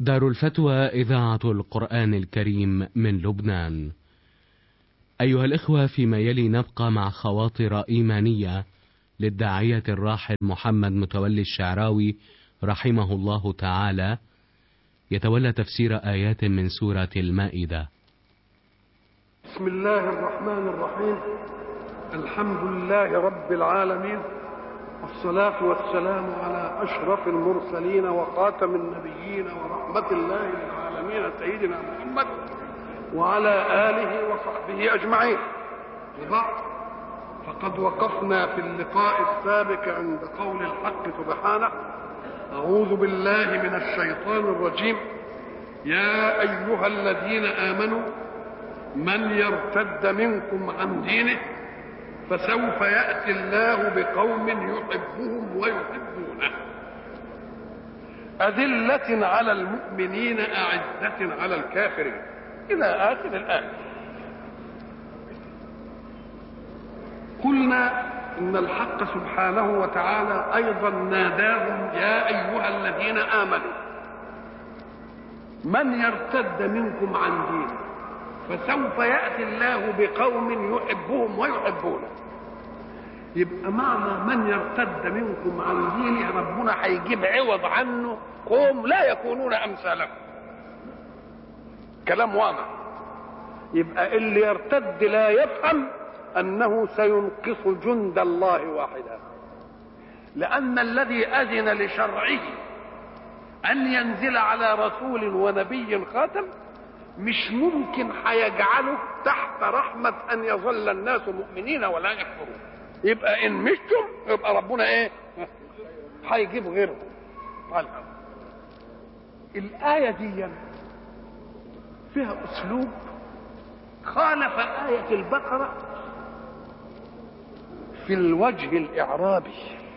دار الفتوى إذاعة القرآن الكريم من لبنان. أيها الإخوة فيما يلي نبقى مع خواطر إيمانية للداعية الراحل محمد متولي الشعراوي رحمه الله تعالى يتولى تفسير آيات من سورة المائدة. بسم الله الرحمن الرحيم الحمد لله رب العالمين والصلاة والسلام على أشرف المرسلين وخاتم النبيين ورحمة الله للعالمين سيدنا محمد وعلى آله وصحبه أجمعين وبعد فقد وقفنا في اللقاء السابق عند قول الحق سبحانه أعوذ بالله من الشيطان الرجيم يا أيها الذين آمنوا من يرتد منكم عن دينه فسوف يأتي الله بقوم يحبهم ويحبونه أذلة على المؤمنين أعزة على الكافرين إلى آخر الآية قلنا إن الحق سبحانه وتعالى أيضا ناداهم يا أيها الذين آمنوا من يرتد منكم عن دينه فسوف يأتي الله بقوم يحبهم ويحبونه يبقى معنى من يرتد منكم عن دينه ربنا هيجيب عوض عنه قوم لا يكونون أمثالكم كلام واضح يبقى اللي يرتد لا يفهم أنه سينقص جند الله واحدا لأن الذي أذن لشرعه أن ينزل على رسول ونبي خاتم مش ممكن هيجعله تحت رحمة أن يظل الناس مؤمنين ولا يكفرون يبقى إن مشتم يبقى ربنا إيه هيجيب غيرهم طيب الآية دي فيها أسلوب خالف آية البقرة في الوجه الإعرابي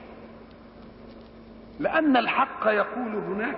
لأن الحق يقول هناك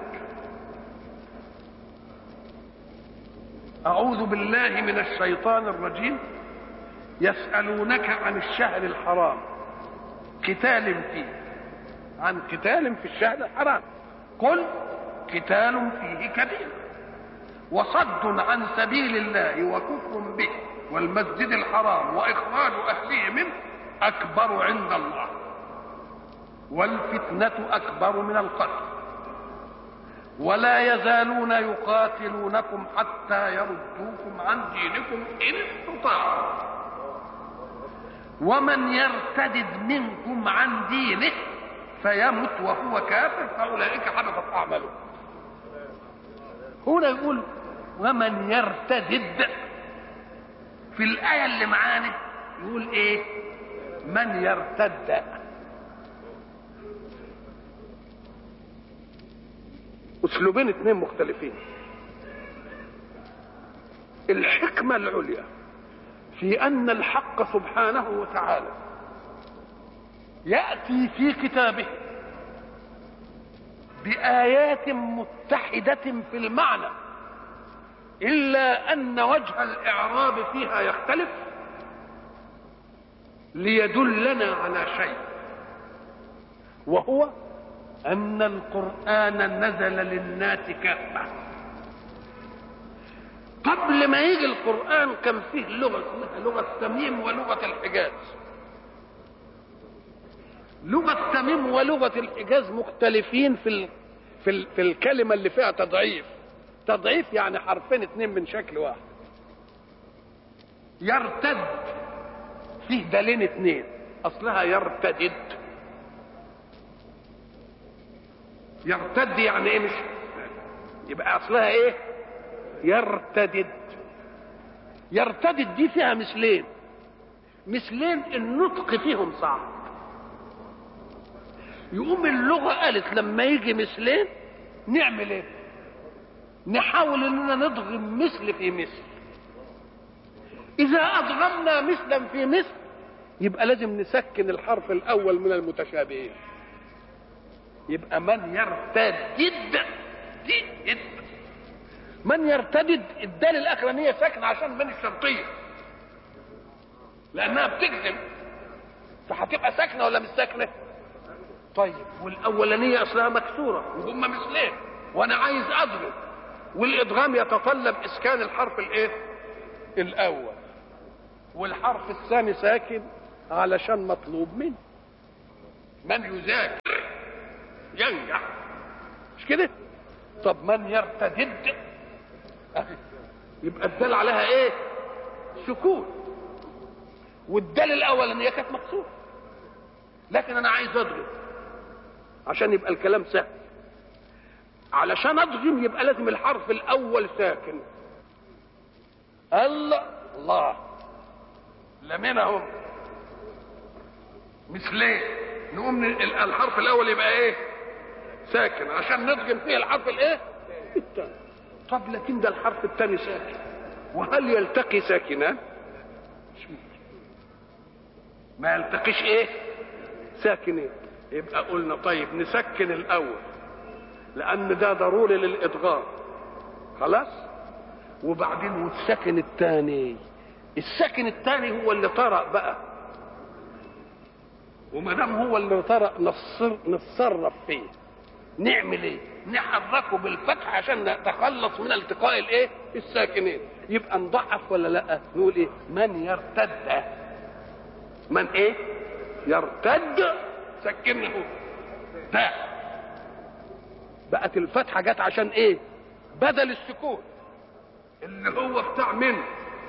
أعوذ بالله من الشيطان الرجيم يسألونك عن الشهر الحرام قتال فيه عن قتال في الشهر الحرام قل قتال فيه كبير وصد عن سبيل الله وكفر به والمسجد الحرام وإخراج أهله منه أكبر عند الله والفتنة أكبر من القتل ولا يزالون يقاتلونكم حتى يردوكم عن دينكم إن استطاعوا ومن يرتدد منكم عن دينه فيمت وهو كافر فأولئك حبطت أعمالهم هنا يقول ومن يرتدد في الآية اللي معانا يقول إيه من يرتد اسلوبين اثنين مختلفين الحكمه العليا في ان الحق سبحانه وتعالى ياتي في كتابه بايات متحده في المعنى الا ان وجه الاعراب فيها يختلف ليدلنا على شيء وهو أن القرآن نزل للناس كافة قبل ما يجي القرآن كان فيه لغة اسمها لغة تميم ولغة الحجاز لغة تميم ولغة الحجاز مختلفين في ال... في, ال... في الكلمة اللي فيها تضعيف تضعيف يعني حرفين اتنين من شكل واحد يرتد فيه دالين اتنين اصلها يرتدد يرتد يعني ايه مش يبقى اصلها ايه يرتدد يرتدد دي فيها مثلين مثلين النطق فيهم صعب يقوم اللغة قالت لما يجي مثلين نعمل ايه نحاول اننا نضغم مثل في مثل اذا اضغمنا مثلا في مثل يبقى لازم نسكن الحرف الاول من المتشابهين يبقى من يرتدد دي من يرتدد الدال الاخرانيه ساكنه عشان من الشرطيه لانها بتجزم فهتبقى ساكنه ولا مش ساكنه طيب والاولانيه اصلها مكسوره وهم مثلين وانا عايز اضرب والادغام يتطلب اسكان الحرف الايه الاول والحرف الثاني ساكن علشان مطلوب منه من يذاكر ينجح مش كده طب من يرتدد أهي. يبقى الدال عليها ايه سكون والدال الاول ان هي كانت مقصوره لكن انا عايز اضغم عشان يبقى الكلام سهل علشان اضغم يبقى لازم الحرف الاول ساكن الله الله لمنهم مثليه نقوم الحرف الاول يبقى ايه ساكن عشان نضغم فيه الحرف الايه الثاني طب لكن ده الحرف الثاني ساكن وهل يلتقي ساكنان مش ممكن ما يلتقيش ايه ساكنين يبقى قلنا طيب نسكن الاول لان ده ضروري للادغام خلاص وبعدين والسكن الثاني السكن الثاني هو اللي طرأ بقى وما دام هو اللي طرأ نصر نتصرف فيه نعمل ايه نحركه بالفتح عشان نتخلص من التقاء الايه الساكنين يبقى نضعف ولا لا نقول ايه من يرتد من ايه يرتد سكنه ده بقت الفتحه جت عشان ايه بدل السكون اللي هو بتاع من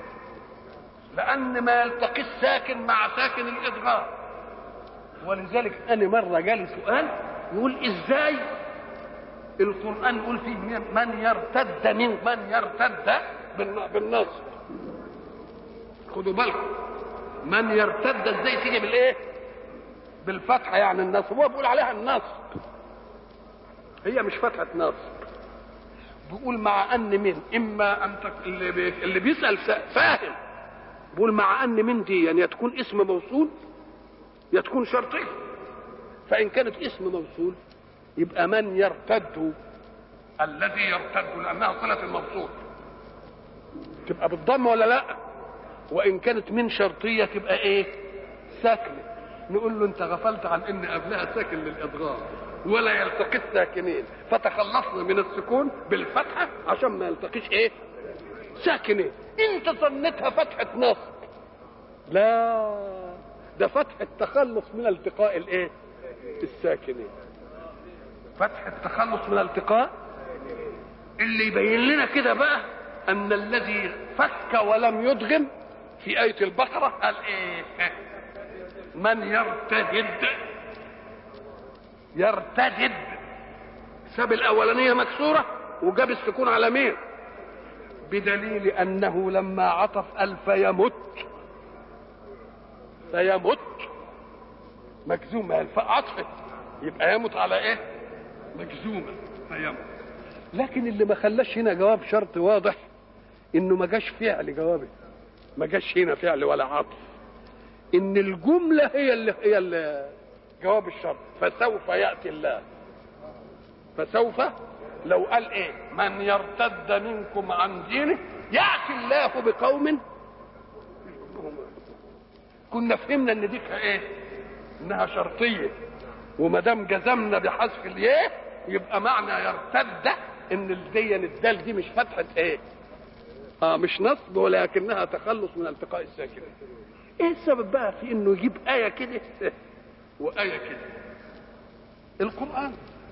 لان ما يلتقي الساكن مع ساكن الادغام ولذلك انا مره جالي سؤال يقول ازاي القران يقول فيه من يرتد من من يرتد بالنصب خدوا بالكم من يرتد ازاي تيجي بالايه بالفتحه يعني النصب هو بيقول عليها النصب هي مش فتحه نصب بيقول مع ان من اما ان تك... اللي, بي... اللي بيسال فاهم بيقول مع ان من دي يعني تكون اسم موصول يا تكون شرطيه فان كانت اسم موصول يبقى من يرتد الذي يرتد لانها صله الموصول تبقى بالضم ولا لا وان كانت من شرطيه تبقى ايه ساكنه نقول له انت غفلت عن ان قبلها ساكن للادغام ولا يلتقي الساكنين فتخلصنا من السكون بالفتحه عشان ما يلتقيش ايه ساكنين انت ظنيتها فتحه نصب لا ده فتح التخلص من التقاء الايه الساكنين فتح التخلص من التقاء اللي يبين لنا كده بقى ان الذي فك ولم يدغم في آية البقرة قال ايه من يرتدد يرتدد ساب الأولانية مكسورة وجاب السكون على مين بدليل أنه لما عطف قال فيمت فيمت مجزومة عطفت يبقى يمت على ايه مجزومة فيمت لكن اللي ما خلاش هنا جواب شرط واضح انه ما جاش فعل جوابه ما جاش هنا فعل ولا عطف ان الجمله هي اللي هي اللي جواب الشرط فسوف ياتي الله فسوف لو قال ايه من يرتد منكم عن دينه ياتي الله بقوم كنا فهمنا ان دي ايه انها شرطيه وما دام جزمنا بحذف الياء يبقى معنى يرتد ان الدين الدال دي مش فتحه ايه اه مش نصب ولكنها تخلص من التقاء الساكنين ايه السبب بقى في انه يجيب ايه كده وايه كده القران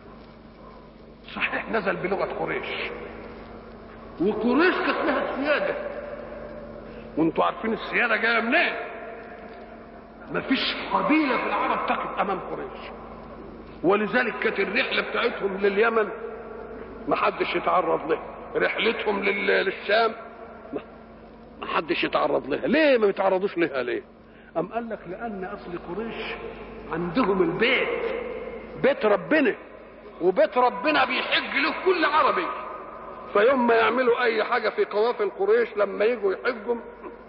صحيح نزل بلغه قريش وقريش كانت لها سياده وانتوا عارفين السياده جايه منين مفيش قبيله في العرب تقف امام قريش ولذلك كانت الرحله بتاعتهم لليمن ما حدش يتعرض لها رحلتهم للشام ما حدش يتعرض لها ليه ما بيتعرضوش لها ليه أم قال لك لأن أصل قريش عندهم البيت بيت ربنا وبيت ربنا بيحج له كل عربي فيوم ما يعملوا أي حاجة في قوافل قريش لما يجوا يحجوا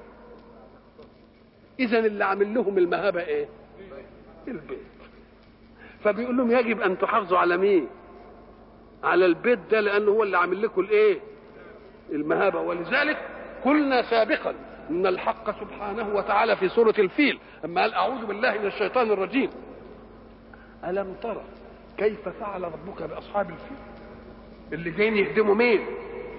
إذا اللي عامل لهم المهابة إيه؟ البيت فبيقول لهم يجب أن تحافظوا على مين؟ على البيت ده لأنه هو اللي عامل لكم الإيه؟ المهابة ولذلك قلنا سابقا ان الحق سبحانه وتعالى في سوره الفيل اما قال اعوذ بالله من الشيطان الرجيم الم ترى كيف فعل ربك باصحاب الفيل اللي جايين يهدموا مين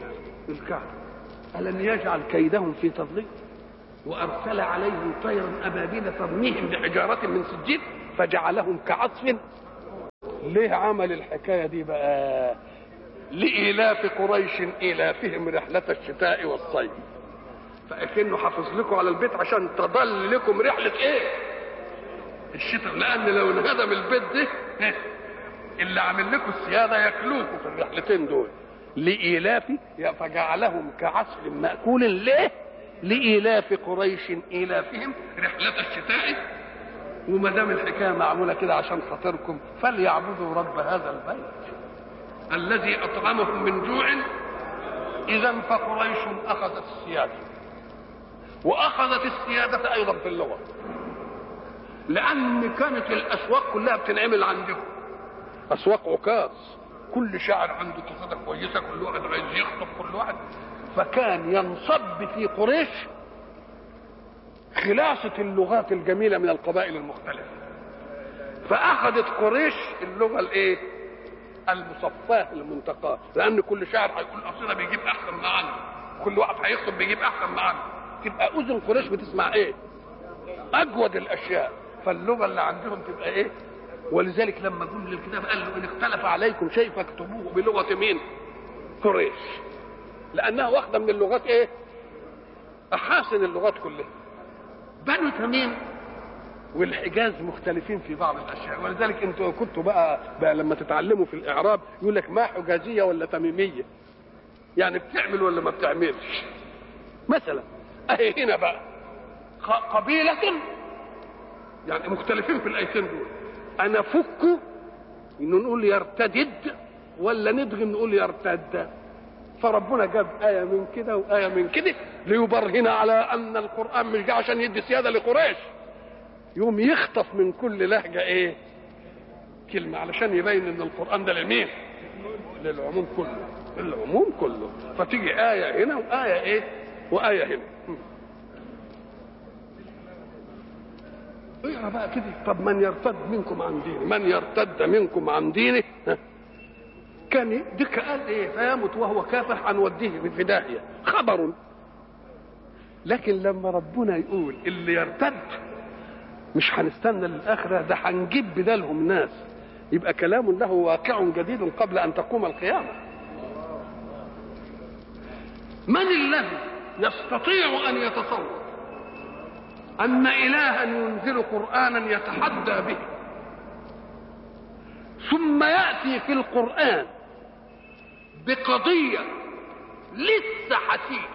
الكعبة ألم يجعل كيدهم في تضليل وأرسل عليهم طيرا أبابيل ترميهم بحجارة من سجيل فجعلهم كعصف ليه عمل الحكاية دي بقى لإيلاف قريش إيلافهم رحلة الشتاء والصيف فأكنه حافظ لكم على البيت عشان تضل لكم رحلة إيه؟ الشتاء لأن لو انهدم البيت ده اللي عامل لكم السيادة ياكلوكم في الرحلتين دول لإيلاف فجعلهم كعصف مأكول ليه؟ لإيلاف قريش إيلافهم رحلة الشتاء وما دام الحكاية معمولة كده عشان خاطركم فليعبدوا رب هذا البيت الذي أطعمهم من جوع إذا فقريش أخذت السيادة وأخذت السيادة أيضا في اللغة لأن كانت الأسواق كلها بتنعمل عندهم أسواق عكاظ كل شاعر عنده قصيدة كويسة كل واحد عايز يخطب كل واحد فكان ينصب في قريش خلاصة اللغات الجميلة من القبائل المختلفة فأخذت قريش اللغة الإيه؟ المصفاة المنتقاة لأن كل شاعر هيقول قصيدة بيجيب أحسن ما عنده كل واحد هيخطب بيجيب أحسن ما عنده تبقى أذن قريش بتسمع إيه؟ أجود الأشياء فاللغة اللي عندهم تبقى إيه؟ ولذلك لما جم للكتاب قال له إن اختلف عليكم شيء فاكتبوه بلغة مين؟ قريش لأنها واخدة من اللغات إيه؟ أحاسن اللغات كلها بنو تميم والحجاز مختلفين في بعض الاشياء ولذلك انتوا كنتوا بقى, بقى لما تتعلموا في الاعراب يقول لك ما حجازيه ولا تميميه يعني بتعمل ولا ما بتعملش مثلا اهي هنا بقى قبيله يعني مختلفين في الايتين دول انا فك انه نقول يرتدد ولا ندغم نقول يرتد فربنا جاب آية من كده وآية من كده ليبرهن على أن القرآن مش جاي عشان يدي سيادة لقريش يوم يخطف من كل لهجة إيه؟ كلمة علشان يبين إن القرآن ده لمين؟ للعموم كله العموم كله فتيجي آية هنا وآية إيه؟ وآية هنا اقرا بقى كده طب من يرتد منكم عن دينه من يرتد منكم عن دينه كان ديك قال ايه فيمت وهو كافر هنوديه في داهيه خبر لكن لما ربنا يقول اللي يرتد مش هنستنى للاخره ده هنجيب بدالهم ناس يبقى كلام له واقع جديد قبل ان تقوم القيامه من الذي يستطيع ان يتصور ان الها ينزل قرانا يتحدى به ثم ياتي في القران بقضيه لسه حسين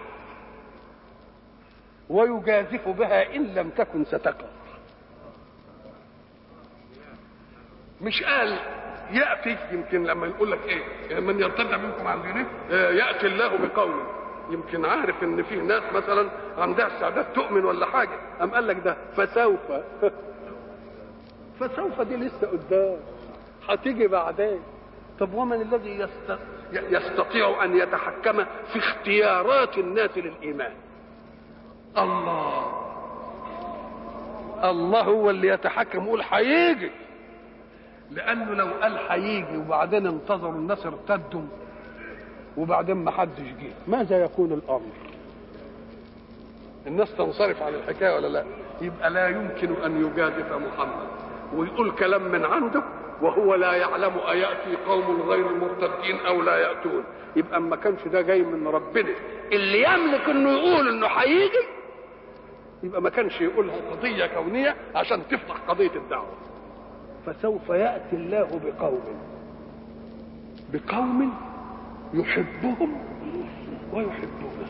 ويجازف بها ان لم تكن ستقع مش قال ياتي يمكن لما يقول لك ايه من يرتد منكم عن دينه ياتي الله بقوم يمكن عارف ان في ناس مثلا عندها استعداد تؤمن ولا حاجه ام قال لك ده فسوف فسوف دي لسه قدام هتيجي بعدين طب ومن الذي يست... يستطيع ان يتحكم في اختيارات الناس للايمان الله الله هو اللي يتحكم يقول هيجي لانه لو قال هيجي وبعدين انتظروا الناس ارتدوا وبعدين ما حدش جه ماذا يكون الامر الناس تنصرف عن الحكايه ولا لا يبقى لا يمكن ان يجازف محمد ويقول كلام من عنده وهو لا يعلم أيأتي قوم غير مرتدين أو لا يأتون يبقى ما كانش ده جاي من ربنا اللي يملك انه يقول انه هيجي يبقى ما كانش يقولها قضية كونية عشان تفتح قضية الدعوة فسوف يأتي الله بقوم بقوم يحبهم ويحبونه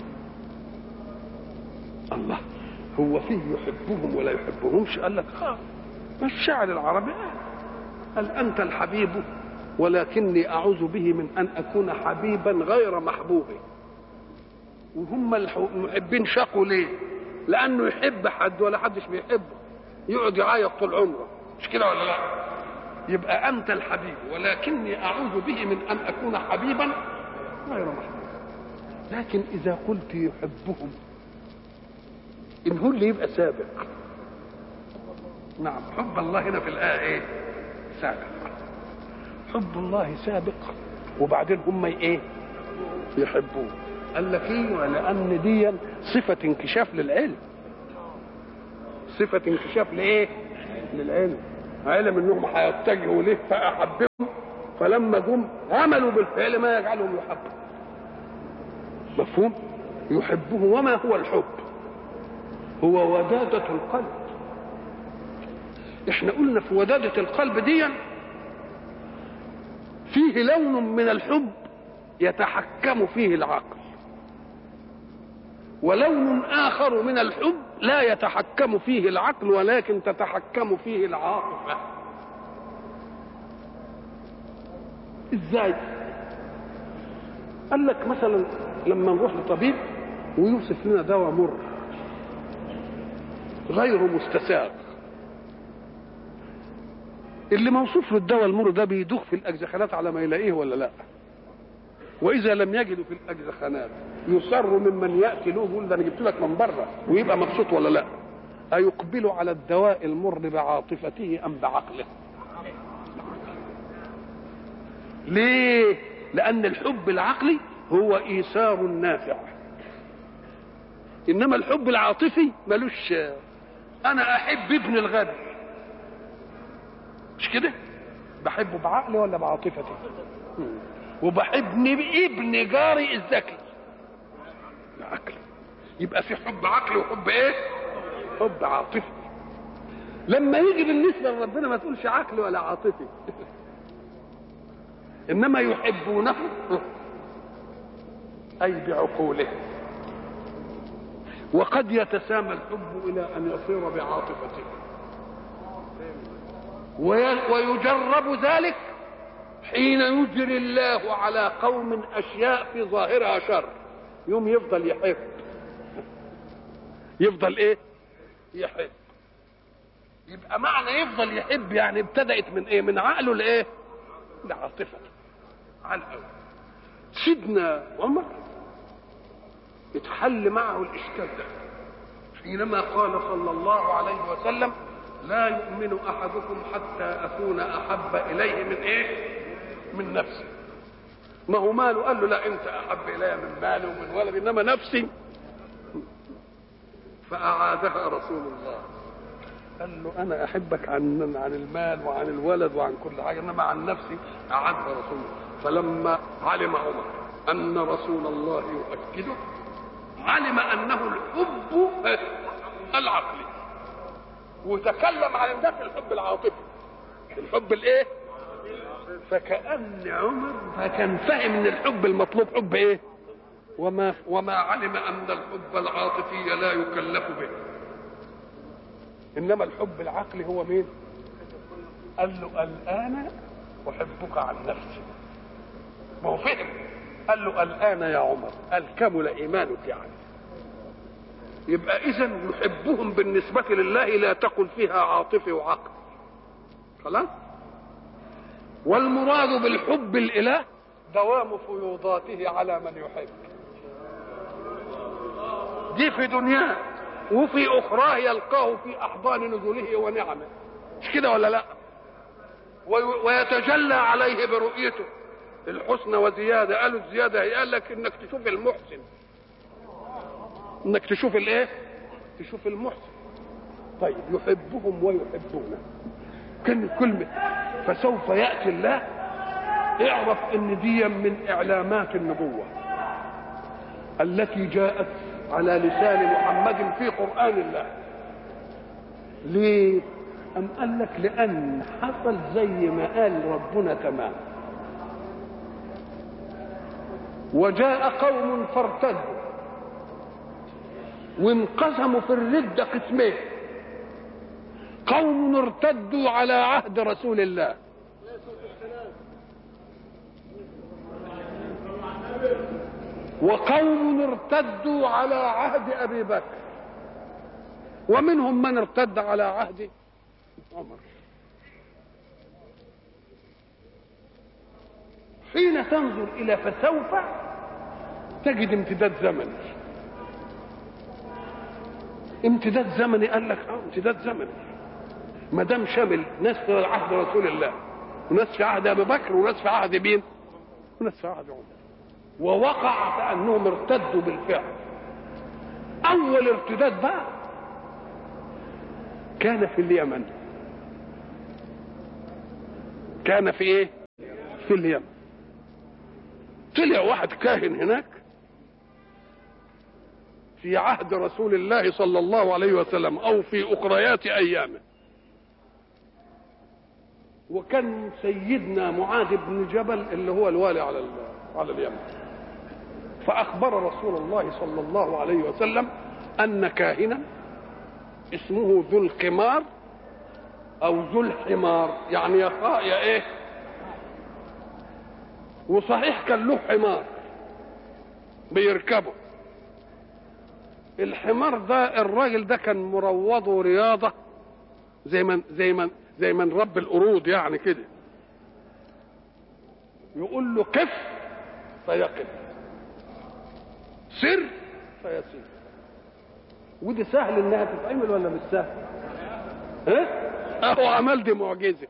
الله هو فيه يحبهم ولا يحبهمش قال لك اه الشاعر العربي قال أنت الحبيب ولكني أعوذ به من أن أكون حبيبا غير محبوب وهم المحبين شقوا ليه لأنه يحب حد ولا حدش بيحبه يقعد يعيط طول عمره مش كده ولا لا يبقى أنت الحبيب ولكني أعوذ به من أن أكون حبيبا غير محبوب لكن إذا قلت يحبهم إن هو اللي يبقى سابق نعم حب الله هنا في الآية إيه سابق حب الله سابق وبعدين هم ايه يحبوه قال لك ايوه لان دي صفه انكشاف للعلم صفه انكشاف لايه للعلم علم انهم هيتجهوا ليه فاحبهم فلما جم عملوا بالفعل ما يجعلهم يحبوا مفهوم يحبه وما هو الحب هو ودادة القلب احنا قلنا في ودادة القلب دي فيه لون من الحب يتحكم فيه العقل ولون آخر من الحب لا يتحكم فيه العقل ولكن تتحكم فيه العاطفة ازاي قال لك مثلا لما نروح لطبيب ويوصف لنا دواء مر غير مستساغ اللي موصوف له الدواء المر ده بيدوخ في الاجزخانات على ما يلاقيه ولا لا واذا لم يجدوا في الاجزخانات يصر ممن ياتي له يقول ده انا جبت لك من بره ويبقى مبسوط ولا لا ايقبل على الدواء المر بعاطفته ام بعقله ليه لان الحب العقلي هو ايثار نافع انما الحب العاطفي ملوش انا احب ابن الغد مش كده بحبه بعقلي ولا بعاطفتي وبحب ابن جاري الذكي بعقلي يبقى في حب عقلي وحب ايه حب عاطفي لما يجي بالنسبه لربنا ما تقولش عقلي ولا عاطفي انما يحبونه اي بعقوله وقد يتسامى الحب الى ان يصير بعاطفته ويجرب ذلك حين يجري الله على قوم اشياء في ظاهرها شر يوم يفضل يحب يفضل ايه يحب يبقى معنى يفضل يحب يعني ابتدأت من ايه من عقله لايه لعاطفته على الاول سيدنا عمر اتحل معه الاشكال ده حينما قال صلى الله عليه وسلم لا يؤمن احدكم حتى اكون احب اليه من ايه من نفسي ما هو ماله قال له لا انت احب الي من مالي ومن ولدي انما نفسي فاعادها رسول الله قال له انا احبك عن عن المال وعن الولد وعن كل حاجه انما عن نفسي اعادها رسول الله فلما علم عمر ان رسول الله يؤكده علم انه الحب العقلي وتكلم عن ده في الحب العاطفي الحب الايه فكأن عمر فكان فاهم ان الحب المطلوب حب ايه وما وما علم ان الحب العاطفي لا يكلف به انما الحب العقلي هو مين قال له الان احبك عن نفسي ما هو فهم قال له الان يا عمر قال كمل ايمانك يعني يبقى اذا يحبهم بالنسبه لله لا تقل فيها عاطفي وعقل خلاص والمراد بالحب الاله دوام فيوضاته على من يحب دي في دنياه وفي اخراه يلقاه في احضان نزوله ونعمه مش كده ولا لا ويتجلى عليه برؤيته الحسنى وزياده قالوا الزياده هي قال لك انك تشوف المحسن انك تشوف الايه تشوف المحسن طيب يحبهم ويحبونه كلمة كلمة فسوف يأتي الله اعرف ان دي من اعلامات النبوة التي جاءت على لسان محمد في قرآن الله ليه أم قال لك لأن حصل زي ما قال ربنا تمام وجاء قوم فارتدوا وانقسموا في الردة قسمين قوم ارتدوا على عهد رسول الله وقوم ارتدوا على عهد ابي بكر ومنهم من ارتد على عهد عمر حين تنظر الى فسوف تجد امتداد زمني امتداد زمني قال لك اه امتداد زمني ما دام شامل ناس في عهد رسول الله وناس في عهد ابي بكر وناس في عهد مين؟ وناس في عهد عمر ووقع كأنهم ارتدوا بالفعل أول ارتداد بقى كان في اليمن كان في ايه في اليمن طلع واحد كاهن هناك في عهد رسول الله صلى الله عليه وسلم او في اخريات ايامه وكان سيدنا معاذ بن جبل اللي هو الوالي على على اليمن فاخبر رسول الله صلى الله عليه وسلم ان كاهنا اسمه ذو القمار او ذو الحمار يعني يا يا ايه وصحيح كان له حمار بيركبه الحمار ده الراجل ده كان مروضه رياضه زي من زي من زي من رب القرود يعني كده يقول له كف فيقف سر فيسير ودي سهل انها تتعمل ولا مش سهل؟ ها؟ اهو عمل دي معجزه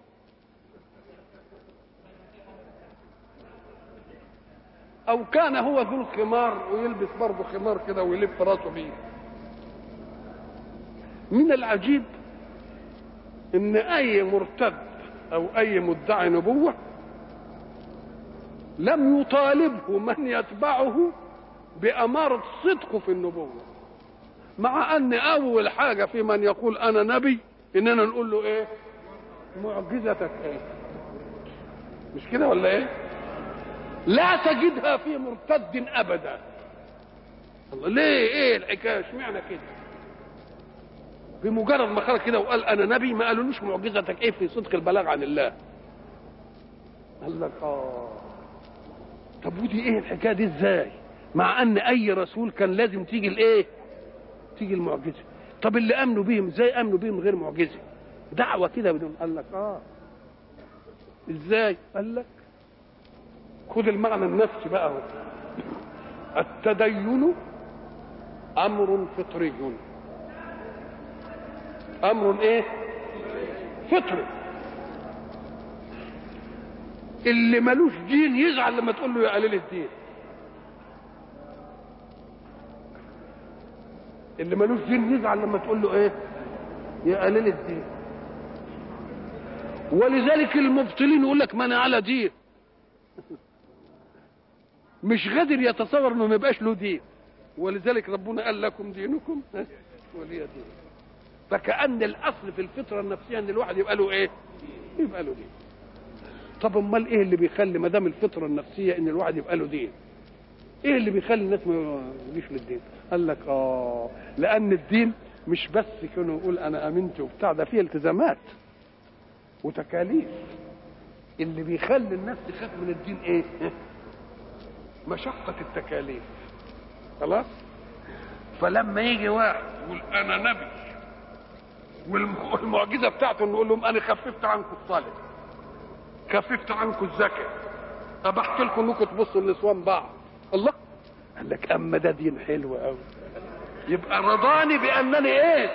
او كان هو ذو الخمار ويلبس برضه خمار كده ويلف راسه بيه من العجيب ان اي مرتد او اي مدعي نبوه لم يطالبه من يتبعه باماره صدقه في النبوه مع ان اول حاجه في من يقول انا نبي اننا نقول له ايه معجزتك ايه مش كده ولا ايه لا تجدها في مرتد ابدا الله ليه ايه الحكايه اشمعنى كده بمجرد ما خرج كده وقال انا نبي ما قالولوش معجزتك ايه في صدق البلاغ عن الله قال لك اه طب ودي ايه الحكايه دي ازاي مع ان اي رسول كان لازم تيجي الايه تيجي المعجزه طب اللي امنوا بيهم ازاي امنوا بيهم غير معجزه دعوه كده بدون قال لك اه ازاي قال لك خد المعنى النفسي بقى هو التدين امر فطري امر ايه فطري اللي ملوش دين يزعل لما تقول له يا قليل الدين اللي ملوش دين يزعل لما تقول له ايه يا قليل الدين ولذلك المبطلين يقول لك ما انا على دين مش قادر يتصور انه ما يبقاش له دين ولذلك ربنا قال لكم دينكم ولي دين فكأن الأصل في الفطرة النفسية إن الواحد يبقى له إيه؟ يبقى له دين. طب أمال إيه اللي بيخلي ما دام الفطرة النفسية إن الواحد يبقى له دين؟ إيه اللي بيخلي الناس ما يجيش للدين؟ قال لك آه لأن الدين مش بس كانوا يقول أنا آمنت وبتاع ده فيه التزامات وتكاليف اللي بيخلي الناس تخاف من الدين إيه؟ مشقة التكاليف خلاص؟ فلما يجي واحد يقول أنا نبي والمعجزه بتاعته نقول لهم انا خففت عنكم الصلاه خففت عنكم الزكاه ابحت لكم انكم تبصوا النسوان بعض الله قال لك اما ده دين حلو قوي يبقى رضاني بانني ايه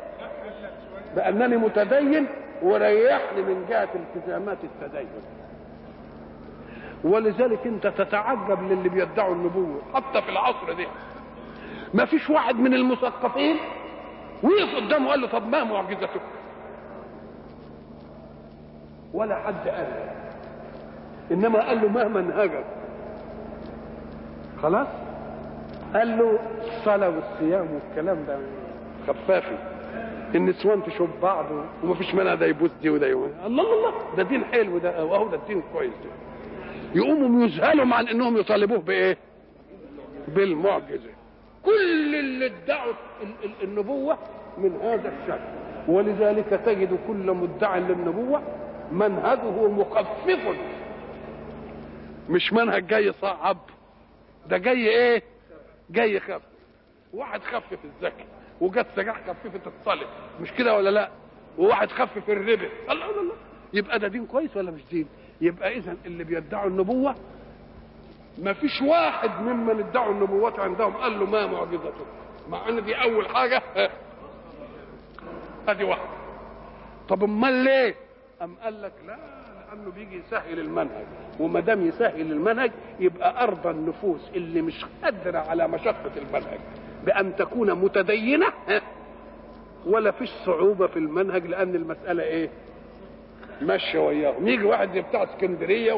بانني متدين وريحني من جهه التزامات التدين ولذلك انت تتعجب للي بيدعوا النبوه حتى في العصر ده ما فيش واحد من المثقفين وقف قدامه قال له طب ما معجزتك ولا حد قال انما قال له ما منهجك خلاص قال له الصلاة والصيام والكلام ده خفافي النسوان تشوف بعض وما فيش مانع ده يبوس دي وده يبوس الله الله الله ده دين حلو ده اهو ده الدين كويس ده يقوموا يذهلوا عن انهم يطالبوه بايه؟ بالمعجزه كل اللي ادعوا النبوة من هذا الشكل ولذلك تجد كل مدع للنبوة منهجه مخفف مش منهج جاي صعب ده جاي ايه جاي خف واحد خفف الزكاة وجت سجاح خففت الصلاة مش كده ولا لا وواحد خفف الربا الله الله الله يبقى ده دين كويس ولا مش دين يبقى اذا اللي بيدعوا النبوه ما فيش واحد ممن ادعوا النبوات عندهم قال له ما معجزتك مع ان دي اول حاجه ادي واحده طب امال ليه ام قال لك لا لانه بيجي يسهل المنهج وما دام يسهل المنهج يبقى ارضى النفوس اللي مش قادره على مشقه المنهج بان تكون متدينه ها، ولا فيش صعوبه في المنهج لان المساله ايه ماشيه وياهم يجي واحد زي بتاع اسكندريه